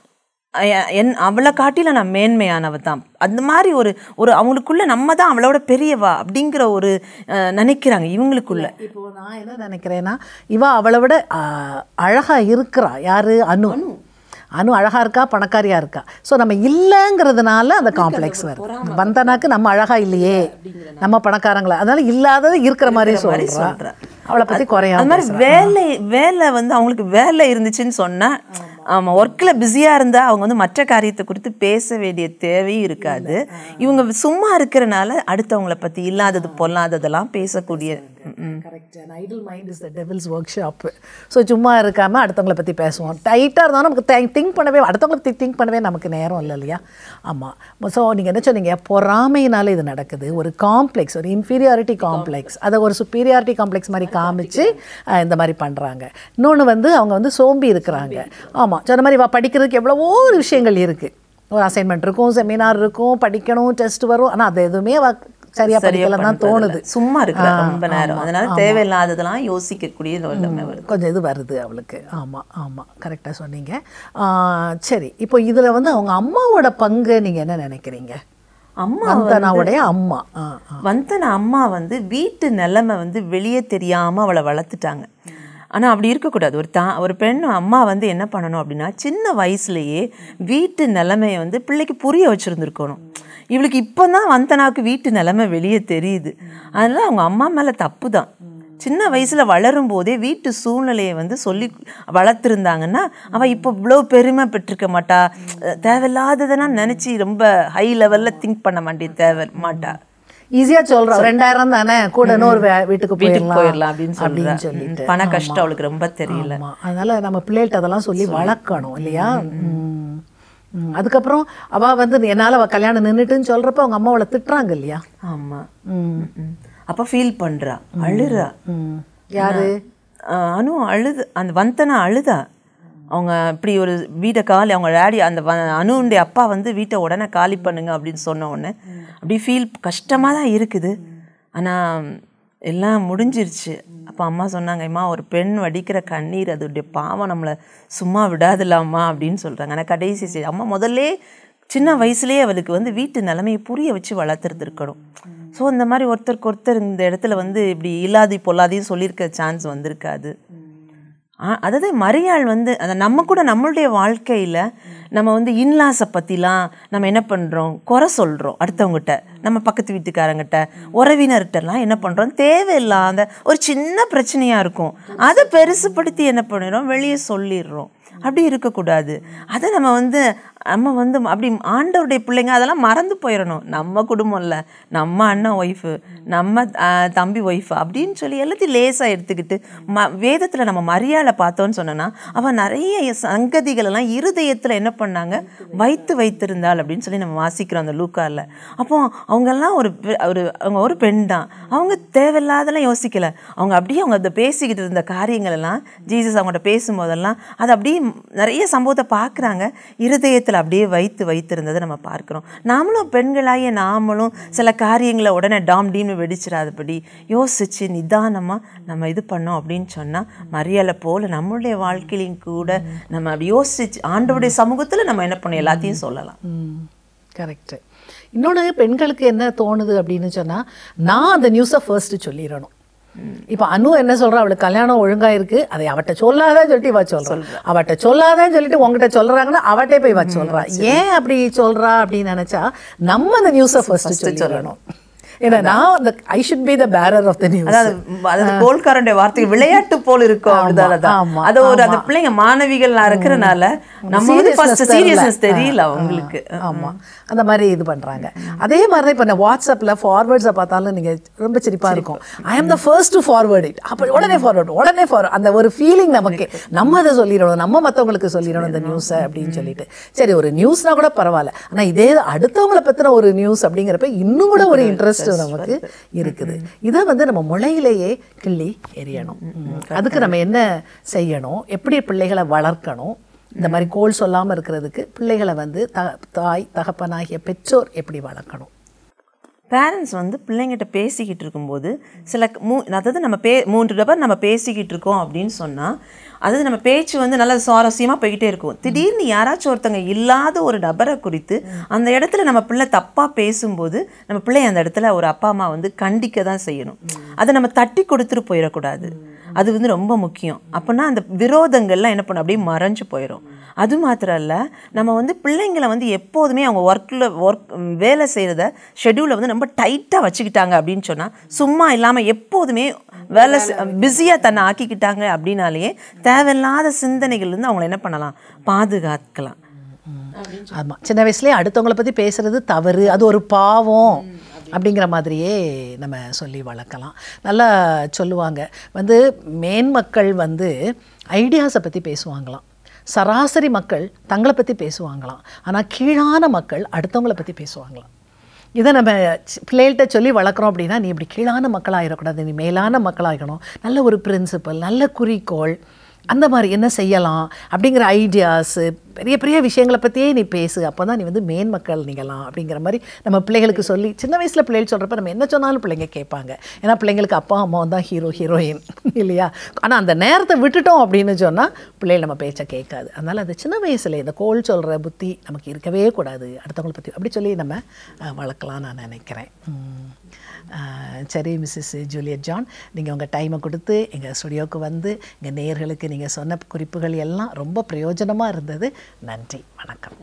அ- என் அவளை காட்டில நான் மேன்மையானவ தான் அந்த மாதிரி ஒரு ஒரு அவங்களுக்குள்ள நம்ம தான் அவளோட பெரியவா அப்படிங்கிற ஒரு அஹ், நினைக்கிறாங்க இவங்களுக்குள்ள இப்போ நான் என்ன நினைக்கிறேன்னா இவ அவளை விட ஆ, அழகா இருக்கிறா யாரு அனு அனு அழகா இருக்கா பணக்காரியா இருக்கா ஸோ நம்ம இல்லைங்கிறதுனால அந்த காம்ப்ளெக்ஸ் வருது வந்தனாக்கு நம்ம அழகா இல்லையே நம்ம பணக்காரங்களா அதனால இல்லாதது இருக்கிற மாதிரி சொல்றா சொல்றா. அவளை பத்தி குறையா அது மாதிரி வேலை வேலை வந்து அவங்களுக்கு வேலை இருந்துச்சுன்னு சொன்னா ஆமா ஒர்க்ல பிஸியா இருந்தா அவங்க வந்து மற்ற காரியத்தை குறித்து பேச வேண்டிய தேவையும் இருக்காது இவங்க சும்மா இருக்கிறனால அடுத்தவங்கள பத்தி இல்லாதது பொல்லாததெல்லாம் பேசக்கூடிய ம், ம். Correct and idle mind is the devil's workshop so சும்மா இருக்காமல் அடுத்தவங்கள பற்றி பேசுவோம் டைட்டாக இருந்தாலும் நமக்கு திங்க் பண்ணவே அடுத்தவங்கள பற்றி திங்க் பண்ணவே நமக்கு நேரம் இல்லை இல்லையா ஆமாம் ஸோ நீங்கள் என்ன சொன்னீங்க பொறாமையினால இது நடக்குது ஒரு காம்ப்ளெக்ஸ் ஒரு இன்ஃபீரியாரிட்டி காம்ப்ளெக்ஸ் அதை ஒரு சுப்பீரியாரிட்டி காம்ப்ளெக்ஸ் மாதிரி காமிச்சு அஹ், இந்த மாதிரி பண்ணுறாங்க இன்னொன்று வந்து அவங்க வந்து சோம்பி இருக்கிறாங்க ஆமாம் சொன்ன மாதிரி வா படிக்கிறதுக்கு எவ்வளவோ விஷயங்கள் இருக்குது ஒரு அசைன்மெண்ட் இருக்கும் செமினார் இருக்கும் படிக்கணும் டெஸ்ட் வரும் ஆனால் அது எதுவுமே அவ சரியாக படிக்கல தான் தோணுது சும்மா இருக்கிற ரொம்ப நேரம் அதனால தேவையில்லாததெல்லாம் யோசிக்கக்கூடிய நிலைமை வருது கொஞ்சம் இது வருது அவளுக்கு ஆமாம் ஆமாம் கரெக்டாக சொன்னீங்க ஆ, சரி இப்போ இதில் வந்து அவங்க அம்மாவோட பங்கு நீங்கள் என்ன நினைக்கிறீங்க அம்மா வந்தனாவுடைய அம்மா ஆ ஆ. வந்தன அம்மா வந்து வீட்டு நிலைமை வந்து வெளியே தெரியாம அவளை வளர்த்துட்டாங்க ஆனா அப்படி இருக்கக்கூடாது ஒரு தா ஒரு பெண் அம்மா வந்து என்ன பண்ணணும் அப்படின்னா சின்ன வயசுலயே வீட்டு நிலைமையை வந்து பிள்ளைக்கு புரிய வச்சிருந்துருக்கணும் இவளுக்கு இப்போதான் வந்தனாவுக்கு வீட்டு நிலைமை வெளியே தெரியுது அதனால அவங்க அம்மா மேல தப்பு தான் சின்ன வயசுல வளரும் போதே வீட்டு சூழ்நிலையை வந்து சொல்லி வளர்த்துருந்தாங்கன்னா அவ இப்போ இவ்வளோ பெருமை பெற்றிருக்க மாட்டா அஹ் தேவையில்லாததெல்லாம் நினைச்சு ரொம்ப ஹை லெவல்ல திங்க் பண்ண மாட்டே தேவை மாட்டா ஈஸியா சொல்றோம் ரெண்டாயிரம் தானே கூட இன்னொரு வே- வீட்டுக்கு வீட்டுக்கு போயிடலாம் போயிடலாம் அப்படின்னு அப்படின்னு சொல்றா சொல்லிட்டு ம், பண கஷ்டம் அவளுக்கு ரொம்ப தெரியல ஆமா அதனால நம்ம பிள்ளைகிட்ட அதெல்லாம் சொல்லி வளர்க்கணும் இல்லையா ம். ம். அதுக்கப்புறம் அவ வந்து என்னால அவ கல்யாணம் நின்னுட்டுன்னு சொல்றப்ப அவங்க அம்மா அவளை திட்டுறாங்க இல்லையா ஆமா ம். ம். அப்ப ஃபீல் பண்றா அழுறா ம். யாரு ஆஹ் அனு அழுது அந்த வந்தனா அழுதா அவங்க இப்படி ஒரு வீட்டை காலி அவங்க டேடி அந்த வ- அனுவுடைய அப்பா வந்து வீட்டை உடனே காலி பண்ணுங்க அப்படின்னு சொன்ன உடனே அப்படி ஃபீல் கஷ்டமாக தான் இருக்குது ஆனால் எல்லாம் முடிஞ்சிருச்சு அப்போ அம்மா சொன்னாங்க அம்மா ஒரு பெண் வடிக்கிற கண்ணீர் அதோடைய பாவம் நம்மளை சும்மா விடாதுலாமா அப்படின்னு சொல்கிறாங்க ஆனால் கடைசி stage- அம்மா முதல்ல சின்ன வயசுலேயே அவளுக்கு வந்து வீட்டு நிலைமையை புரிய வச்சு வளர்த்துருந்துருக்கணும் ஸோ இந்த மாதிரி ஒருத்தருக்கு ஒருத்தர் இந்த இடத்துல வந்து இப்படி இல்லாதி பொல்லாதையும் சொல்லியிருக்க சான்ஸ் வந்திருக்காது ஆ- அதாவது மரியாள் வந்து அந்த நம்ம கூட நம்மளுடைய வாழ்க்கையில் நம்ம வந்து இன்லாஸை பற்றிலாம் நம்ம என்ன பண்ணுறோம் குறை சொல்கிறோம் அடுத்தவங்ககிட்ட நம்ம பக்கத்து வீட்டுக்காரங்கிட்ட உறவினர்கிட்டலாம் என்ன பண்ணுறோம் தேவையில்லாத ஒரு சின்ன பிரச்சனையாக இருக்கும் அதை பெருசுப்படுத்தி என்ன பண்ணிடுறோம் வெளியே சொல்லிடுறோம் அப்படி இருக்கக்கூடாது அதை நம்ம வந்து நம்ம வந்து அப்படி ஆண்டவருடைய பிள்ளைங்க அதெல்லாம் மறந்து போயிடணும் நம்ம குடும்பம் இல்லை நம்ம அண்ணன் ஒய்ஃபு நம்ம ஆஹ், தம்பி ஒய்ஃபு அப்படின்னு சொல்லி எல்லாத்தையும் லேசாக எடுத்துக்கிட்டு ம வேதத்தில் நம்ம மரியாதை பார்த்தோன்னு சொன்னோன்னா அவன் நிறைய சங்கதிகளெல்லாம் இருதயத்தில் என்ன பண்ணாங்க வைத்து வைத்திருந்தாள் அப்படின்னு சொல்லி நம்ம வாசிக்கிறோம் அந்த லூக்காவில் அப்போ அவங்கெல்லாம் ஒரு பெ- ஒரு அவங்க ஒரு பெண் தான் அவங்க தேவையில்லாதெல்லாம் யோசிக்கல அவங்க அப்படியே அவங்க அதை பேசிக்கிட்டு இருந்த காரியங்கள் எல்லாம் ஜீசஸ் அவங்கள்ட்ட பேசும்போதெல்லாம் அது அப்படியே நிறைய சம்பவத்தை பார்க்குறாங்க இருதயத்தில் உள்ளத்தில் அப்படியே வைத்து வைத்திருந்ததை நம்ம பார்க்குறோம் நாமளும் பெண்களாகிய நாமளும் சில காரியங்களை உடனே டாம் டீம்னு வெடிச்சிடாதபடி யோசிச்சு நிதானமாக நம்ம இது பண்ணோம் அப்படின்னு சொன்னால் மரியாதை போல் நம்மளுடைய வாழ்க்கையிலையும் கூட நம்ம அப்படி யோசிச்சு ஆண்டவருடைய சமூகத்தில் நம்ம என்ன பண்ணோம் எல்லாத்தையும் சொல்லலாம் கரெக்டு இன்னொன்று பெண்களுக்கு என்ன தோணுது அப்படின்னு சொன்னா நான் அந்த நியூஸை ஃபர்ஸ்ட் சொல்லிடணும் இப்போ அனு என்ன சொல்றா அவளுக்கு கல்யாணம் ஒழுங்கா இருக்கு அதை அவட்ட சொல்லாதன்னு சொல்லிட்டு இவ சொல்றா அவட்ட சொல்லாதன்னு சொல்லிட்டு உங்ககிட்ட சொல்றாங்கன்னா அவட்டே போய் இவ சொல்றா ஏன் அப்படி சொல்றா அப்படின்னு நினைச்சா நம்ம அந்த நியூஸை ஃபர்ஸ்ட் சொல்லிடணும் ஏன்னா நான் அந்த I should be the bearer of the news அதாவது அதாவது கோல்காரனுடைய வார்த்தை விளையாட்டு போல் இருக்கும் அப்படிதான் ஆமா, அது ஒரு அந்த பிள்ளைங்க மாணவிகள் இருக்கிறனால நம்ம வந்து ஃபர்ஸ்ட் Seriousness சீரியஸ்னஸ் தெரியல. தெரியல ஆ, அவங்களுக்கு ஆமா அந்த மாதிரி இது பண்றாங்க அதே மாதிரி தான் இப்போ நான் வாட்ஸ்அப்பில் ஃபார்வேர்ட்ஸை பார்த்தாலும் நீங்க ரொம்ப சிரிப்பா இருக்கும் ஐ am the first to forward it அப்போ உடனே ஃபார்வர்ட் உடனே ஃபார்வர்ட் அந்த ஒரு ஃபீலிங் நமக்கு நம்ம அதை சொல்லிடணும் நம்ம மற்றவங்களுக்கு சொல்லிடணும் இந்த நியூஸை அப்படின்னு சொல்லிட்டு சரி ஒரு நியூஸ்னா கூட பரவாயில்ல ஆனா இதே அடுத்தவங்கள பத்தின ஒரு நியூஸ் அப்படிங்கிறப்ப இன்னும் கூட ஒரு இன்ட்ரெஸ்ட் நமக்கு இருக்குது இதை வந்து நம்ம முளையிலேயே கிள்ளி எறியணும் ம். அதுக்கு நம்ம என்ன செய்யணும் எப்படி பிள்ளைகளை வளர்க்கணும் இந்த மாதிரி கோல் சொல்லாமல் இருக்கிறதுக்கு பிள்ளைகளை வந்து த தாய் தகப்பனாகிய பெற்றோர் எப்படி வளர்க்கணும் பேரண்ட்ஸ் வந்து பிள்ளைங்கிட்ட பேசிக்கிட்டு இருக்கும்போது சில மூ அதாவது நம்ம பே மூன்று நபர் நம்ம பேசிக்கிட்டு இருக்கோம் அப்படின்னு சொன்னால் அதாவது நம்ம பேச்சு வந்து நல்லா சுவாரஸ்யமாக போய்கிட்டே இருக்கும் திடீர்னு யாராச்சும் ஒருத்தங்க இல்லாத ஒரு நபரை குறித்து அந்த இடத்துல நம்ம பிள்ளை தப்பாக பேசும்போது நம்ம பிள்ளை அந்த இடத்துல ஒரு அப்பா அம்மா வந்து கண்டிக்க தான் செய்யணும் அதை நம்ம தட்டி கொடுத்துட்டு போயிடக்கூடாது அது வந்து ரொம்ப முக்கியம் அப்படின்னா அந்த விரோதங்கள்லாம் என்ன பண்ணும் அப்படியே மறைஞ்சு போயிடும் அது மாத்திரம் இல்லை நம்ம வந்து பிள்ளைங்களை வந்து எப்போதுமே அவங்க ஒர்க்கில் ஒர்க் வேலை செய்கிறத ஷெட்யூலை வந்து ரொம்ப டைட்டாக வச்சுக்கிட்டாங்க அப்படின்னு சொன்னால் சும்மா இல்லாமல் எப்போதுமே வேலை பிஸியாக தன்னை ஆக்கிக்கிட்டாங்க அப்படின்னாலேயே தேவையில்லாத சிந்தனைகள்லேருந்து அவங்கள என்ன பண்ணலாம் பாதுகாக்கலாம் ஆமாம் சின்ன வயசுலேயே அடுத்தவங்கள பற்றி பேசுறது தவறு அது ஒரு பாவம் அப்படிங்கிற மாதிரியே நம்ம சொல்லி வளர்க்கலாம் நல்லா சொல்லுவாங்க வந்து மேன்மக்கள் வந்து ஐடியாஸை பற்றி பேசுவாங்களாம் சராசரி மக்கள் தங்களை பற்றி பேசுவாங்களாம் ஆனால் கீழான மக்கள் அடுத்தவங்கள பற்றி பேசுவாங்களாம் இதை நம்ம சி- பிள்ளைகள்கிட்ட சொல்லி வளர்க்குறோம் அப்படின்னா நீ இப்படி கீழான மக்களாகிடக்கூடாது நீ மேலான மக்களாகணும் நல்ல ஒரு பிரின்சிபல் நல்ல குறிக்கோள் அந்த மாதிரி என்ன செய்யலாம் அப்படிங்கிற ஐடியாஸு பெரிய பெரிய விஷயங்களை பற்றியே நீ பேசு அப்போ தான் நீ வந்து மேன் மக்கள் நீங்களாம் அப்படிங்கிற மாதிரி நம்ம பிள்ளைகளுக்கு சொல்லி சின்ன வயசில் பிள்ளைகள் சொல்கிறப்ப நம்ம என்ன சொன்னாலும் பிள்ளைங்க கேட்பாங்க ஏன்னா பிள்ளைங்களுக்கு அப்பா அம்மா தான் ஹீரோ ஹீரோயின் இல்லையா ஆனால் அந்த நேரத்தை விட்டுட்டோம் அப்படின்னு சொன்னால் பிள்ளைகள் நம்ம பேச்சை கேட்காது அதனால் அது சின்ன வயசுல இந்த கோல் சொல்கிற புத்தி நமக்கு இருக்கவே கூடாது அடுத்தவங்களை பற்றி அப்படி சொல்லி நம்ம அஹ், வளர்க்கலாம் நான் நினைக்கிறேன் உம். அஹ், சரி மிஸ்ஸஸ் ஜூலியட் ஜான் நீங்கள் உங்கள் டைமை கொடுத்து எங்கள் ஸ்டுடியோவுக்கு வந்து எங்கள் நேயர்களுக்கு நீங்கள் சொன்ன குறிப்புகள் எல்லாம் ரொம்ப பிரயோஜனமாக இருந்தது நன்றி வணக்கம்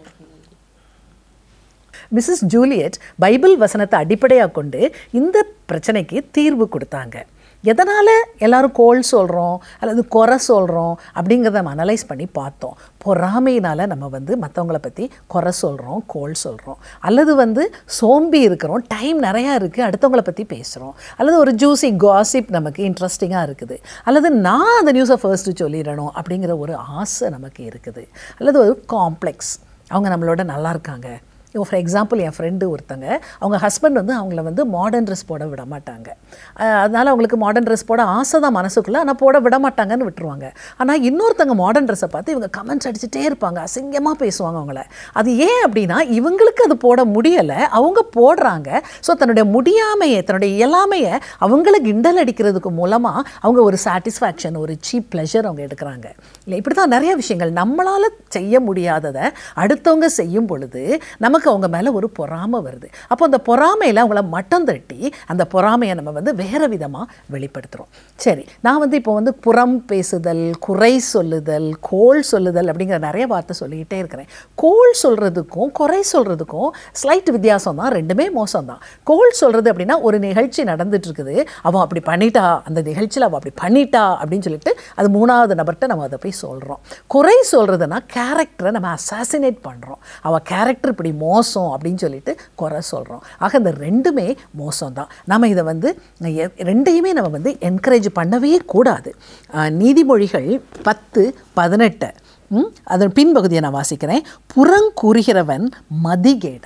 மிஸ்ஸஸ் ஜூலியட் பைபிள் வசனத்தை அடிப்படையாக கொண்டு இந்த பிரச்சனைக்கு தீர்வு கொடுத்தாங்க எதனால் எல்லாரும் கோல் சொல்கிறோம் அல்லது குறை சொல்கிறோம் அப்படிங்கிறத நம்ம அனலைஸ் பண்ணி பார்த்தோம் பொறாமையினால் நம்ம வந்து மற்றவங்கள பற்றி குறை சொல்கிறோம் கோல் சொல்கிறோம் அல்லது வந்து சோம்பி இருக்கிறோம் டைம் நிறையா இருக்குது அடுத்தவங்கள பற்றி பேசுகிறோம் அல்லது ஒரு ஜூசி காசிப் நமக்கு இன்ட்ரெஸ்டிங்காக இருக்குது அல்லது நான் அந்த நியூஸை ஃபர்ஸ்ட்டு சொல்லிடணும் அப்படிங்கிற ஒரு ஆசை நமக்கு இருக்குது அல்லது ஒரு காம்ப்ளெக்ஸ் அவங்க நம்மளோட நல்லா இருக்காங்க இப்போ ஃபார் எக்ஸாம்பிள் என் ஃப்ரெண்டு ஒருத்தங்க அவங்க ஹஸ்பண்ட் வந்து அவங்கள வந்து மாடர்ன் ட்ரெஸ் போட விட மாட்டாங்க அஹ் அதனால அவங்களுக்கு மாடர்ன் ட்ரெஸ் போட ஆசை தான் மனசுக்குள்ளே ஆனால் போட விட மாட்டாங்கன்னு விட்டுருவாங்க ஆனால் இன்னொருத்தங்க மாடர்ன் ட்ரெஸ்ஸை பார்த்து இவங்க கமெண்ட்ஸ் அடிச்சுட்டே இருப்பாங்க அசிங்கமாக பேசுவாங்க அவங்கள அது ஏன் அப்படின்னா இவங்களுக்கு அது போட முடியலை அவங்க போடுறாங்க ஸோ தன்னுடைய முடியாமையை தன்னுடைய இயலாமையை அவங்கள கிண்டல் அடிக்கிறதுக்கு மூலமாக அவங்க ஒரு சாட்டிஸ்ஃபேக்ஷன் ஒரு சீப் ப்ளஷர் அவங்க எடுக்கிறாங்க இல்லை இப்படி தான் நிறைய விஷயங்கள் நம்மளால் செய்ய முடியாததை அடுத்தவங்க செய்யும் பொழுது நமக்கு அவங்க மேலே ஒரு பொறாமை வருது அப்போ அந்த பொறாமையில் அவங்கள மட்டம் தட்டி அந்த பொறாமையை நம்ம வந்து வேறு விதமாக வெளிப்படுத்துகிறோம் சரி நான் வந்து இப்போ வந்து புறம் பேசுதல் குறை சொல்லுதல் கோல் சொல்லுதல் அப்படிங்கிற நிறைய வார்த்தை சொல்லிக்கிட்டே இருக்கிறேன் கோல் சொல்கிறதுக்கும் குறை சொல்கிறதுக்கும் ஸ்லைட் வித்தியாசம் தான் ரெண்டுமே மோசம் தான் கோல் சொல்கிறது அப்படின்னா ஒரு நிகழ்ச்சி நடந்துட்டு இருக்குது அவன் அப்படி பண்ணிட்டா அந்த நிகழ்ச்சியில் அவள் அப்படி பண்ணிட்டா அப்படின்னு சொல்லிட்டு அது மூணாவது நபர்கிட்ட நம்ம அதை போய் சொல்கிறோம் குறை சொல்கிறதுனா கேரக்டரை நம்ம அசாசினேட் பண்ணுறோம் அவள் கேரக்டர் இப்படி மோசம் அப்படின்னு சொல்லிட்டு குறை சொல்கிறோம் ஆக இந்த ரெண்டுமே மோசம் தான் நம்ம இதை வந்து எ- ரெண்டையுமே நம்ம வந்து என்கரேஜ் பண்ணவே கூடாது ஆஹ் நீதிமொழிகள் பத்து பதினெட்டு ம், அதன் பின்பகுதியை நான் வாசிக்கிறேன் புறங்கூறுகிறவன் மதிகேடன்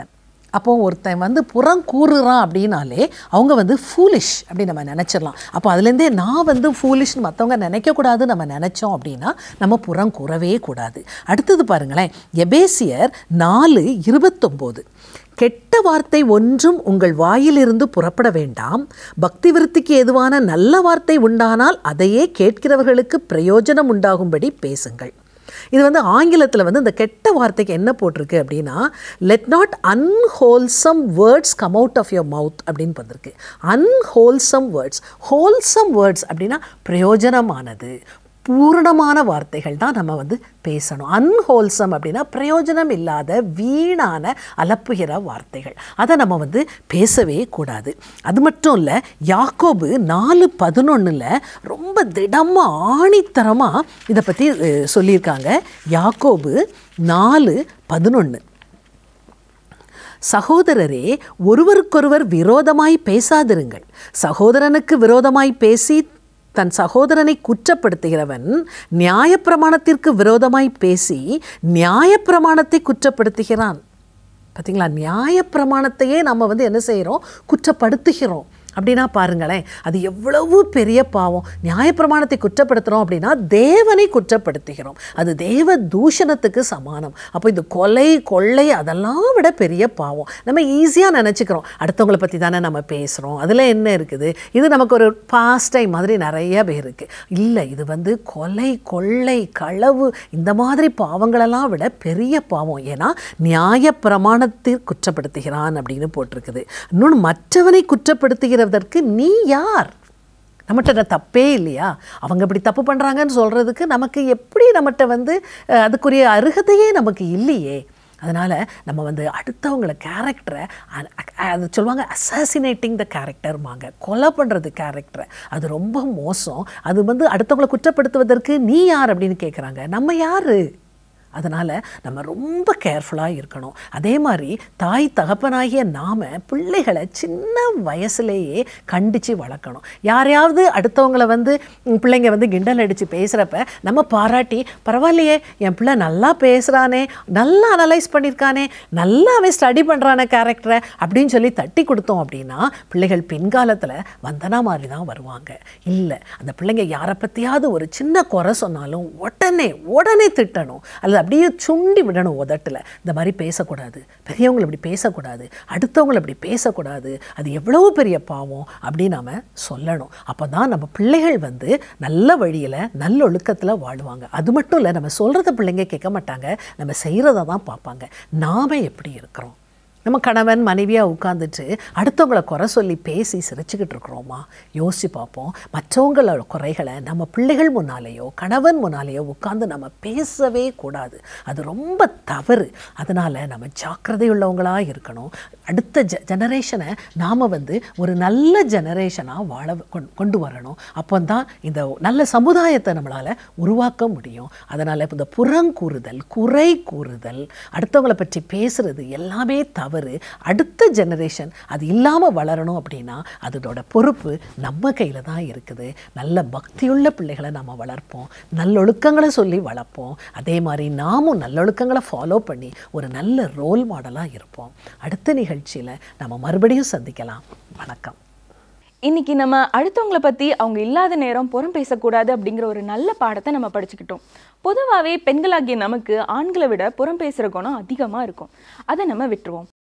அப்போ ஒருத்தன் வந்து புறம் கூறுறான் அப்படின்னாலே அவங்க வந்து ஃபூலிஷ் அப்படின்னு நம்ம நினச்சிடலாம் அப்போ அதுலேருந்தே நான் வந்து ஃபூலிஷ்னு மற்றவங்க நினைக்கக்கூடாது நம்ம நினச்சோம் அப்படின்னா நம்ம புறம் கூறவே கூடாது அடுத்தது பாருங்களேன் எபேசியர் நாலு இருபத்தொம்போது கெட்ட வார்த்தை ஒன்றும் உங்கள் வாயிலிருந்து புறப்பட வேண்டாம் பக்தி விருத்திக்கு எதுவான நல்ல வார்த்தை உண்டானால் அதையே கேட்கிறவர்களுக்கு பிரயோஜனம் உண்டாகும்படி பேசுங்கள் இது வந்து ஆங்கிலத்தில் வந்து இந்த கெட்ட வார்த்தைக்கு என்ன போட்டிருக்கு அப்படின்னா let not unwholesome words come out of your mouth அப்படின்னு வந்திருக்கு அன்ஹோல்சம் வேர்ட்ஸ் ஹோல்சம் வேர்ட்ஸ் அப்படின்னா பிரயோஜனமானது பூரணமான வார்த்தைகள் தான் நம்ம வந்து பேசணும் அன்ஹோல்சம் அப்படின்னா பிரயோஜனம் இல்லாத வீணான அலப்புகிற வார்த்தைகள் அதை நம்ம வந்து பேசவே கூடாது அது மட்டும் இல்லை யாக்கோபு நாலு பதினொன்றில் ரொம்ப திடமாக ஆணித்தரமாக இதை பற்றி அஹ், சொல்லியிருக்காங்க யாக்கோபு நாலு பதினொன்று சகோதரரே ஒருவருக்கொருவர் விரோதமாய் பேசாதிருங்கள் சகோதரனுக்கு விரோதமாய் பேசி தன் சகோதரனை குற்றப்படுத்துகிறவன் நியாயப்பிரமாணத்திற்கு விரோதமாய் பேசி நியாயப்பிரமாணத்தை குற்றப்படுத்துகிறான் பார்த்தீங்களா நியாயப்பிரமாணத்தையே நம்ம வந்து என்ன செய்கிறோம் குற்றப்படுத்துகிறோம் அப்படின்னா பாருங்களேன் அது எவ்வளவு பெரிய பாவம் நியாயப்பிரமாணத்தை குற்றப்படுத்துகிறோம் அப்படின்னா தேவனை குற்றப்படுத்துகிறோம் அது தேவ தூஷணத்துக்கு சமானம் அப்போ இந்த கொலை கொள்ளை அதெல்லாம் விட பெரிய பாவம் நம்ம ஈஸியாக நினச்சிக்கிறோம் அடுத்தவங்களை பற்றி தானே நம்ம பேசுகிறோம் அதில் என்ன இருக்குது இது நமக்கு ஒரு பாஸ்ட் டைம் மாதிரி நிறைய பேர் இருக்குது இல்லை இது வந்து கொலை கொள்ளை களவு இந்த மாதிரி பாவங்களெல்லாம் விட பெரிய பாவம் ஏன்னா நியாய பிரமாணத்தில் குற்றப்படுத்துகிறான் அப்படின்னு போட்டிருக்குது இன்னொன்று மற்றவனை குற்றப்படுத்துகிறதற்கு நீ யார் நம்மகிட்ட தப்பே இல்லையா அவங்க இப்படி தப்பு பண்ணுறாங்கன்னு சொல்கிறதுக்கு நமக்கு எப்படி நம்மகிட்ட வந்து அஹ், அதுக்குரிய அருகதையே நமக்கு இல்லையே அதனால் நம்ம வந்து அடுத்தவங்கள கேரக்டரை அது சொல்லுவாங்க அசாசினேட்டிங் த கேரக்டர்மாங்க கொலை பண்ணுறது கேரக்டரை அது ரொம்ப மோசம் அது வந்து அடுத்தவங்களை குற்றப்படுத்துவதற்கு நீ யார் அப்படின்னு கேட்குறாங்க நம்ம யார் அதனால் நம்ம ரொம்ப கேர்ஃபுல்லாக இருக்கணும் அதே மாதிரி தாய் தகப்பனாகிய நாம் பிள்ளைகளை சின்ன வயசுலேயே கண்டித்து வளர்க்கணும் யாரையாவது அடுத்தவங்கள வந்து ம், பிள்ளைங்க வந்து கிண்டல் அடித்து பேசுகிறப்ப நம்ம பாராட்டி பரவாயில்லையே என் பிள்ளை நல்லா பேசுகிறானே நல்லா அனலைஸ் பண்ணியிருக்கானே நல்லாவே ஸ்டடி பண்ணுறானே கேரக்டரை அப்படின்னு சொல்லி தட்டி கொடுத்தோம் அப்படின்னா பிள்ளைகள் பின்காலத்தில் வந்தனா மாதிரி தான் வருவாங்க இல்லை அந்த பிள்ளைங்க யாரை பற்றியாவது ஒரு சின்ன குறை சொன்னாலும் உடனே உடனே திட்டணும் அல்லது அப்படியே சுண்டி விடணும் உதட்டில் இந்த மாதிரி பேசக்கூடாது பெரியவங்களை இப்படி பேசக்கூடாது அடுத்தவங்களை இப்படி பேசக்கூடாது அது எவ்வளவு பெரிய பாவம் அப்படின்னு நாம சொல்லணும் அப்போ தான் நம்ம பிள்ளைகள் வந்து நல்ல வழியில் நல்ல ஒழுக்கத்தில் வாழுவாங்க அது மட்டும் இல்லை நம்ம சொல்கிறத பிள்ளைங்க கேட்க மாட்டாங்க நம்ம செய்கிறத தான் பார்ப்பாங்க நாம எப்படி இருக்கிறோம் நம்ம கணவன் மனைவியாக உட்காந்துட்டு அடுத்தவங்கள குறை சொல்லி பேசி சிரிச்சுக்கிட்டு இருக்கிறோமா யோசிச்சு பார்ப்போம் மற்றவங்களோட குறைகளை நம்ம பிள்ளைகள் முன்னாலேயோ கணவன் முன்னாலேயோ உட்காந்து நம்ம பேசவே கூடாது அது ரொம்ப தவறு அதனால் நம்ம ஜாக்கிரதையுள்ளவங்களாக இருக்கணும் அடுத்த ஜ ஜெனரேஷனை நாம் வந்து ஒரு நல்ல ஜெனரேஷனாக வாழ கொண்- கொண்டு வரணும் அப்போ தான் இந்த நல்ல சமுதாயத்தை நம்மளால் உருவாக்க முடியும் அதனால் இப்போ இந்த புறங்கூறுதல் குறை கூறுதல் அடுத்தவங்களை பற்றி பேசுறது எல்லாமே தவறு அடுத்த ஜெனரேஷன் அது இல்லாமல் வளரணும் அப்படின்னா அதோட பொறுப்பு நம்ம கையில் தான் இருக்குது நல்ல பக்தியுள்ள பிள்ளைகளை நம்ம வளர்ப்போம் நல்லொழுக்கங்களை சொல்லி வளர்ப்போம் அதே மாதிரி நாமும் நல்லொழுக்கங்களை ஃபாலோ பண்ணி ஒரு நல்ல ரோல் மாடலாக இருப்போம் அடுத்த நிகழ்ச்சியில் நம்ம மறுபடியும் சந்திக்கலாம் வணக்கம் இன்னைக்கு நம்ம அடுத்தவங்கள பத்தி அவங்க இல்லாத நேரம் புறம் பேசக்கூடாது அப்படிங்கிற ஒரு நல்ல பாடத்தை நம்ம படிச்சுக்கிட்டோம் பொதுவாகவே பெண்களாகிய நமக்கு ஆண்களை விட புறம் பேசுகிற குணம் அதிகமாக இருக்கும் அதை நம்ம விட்டுருவோம்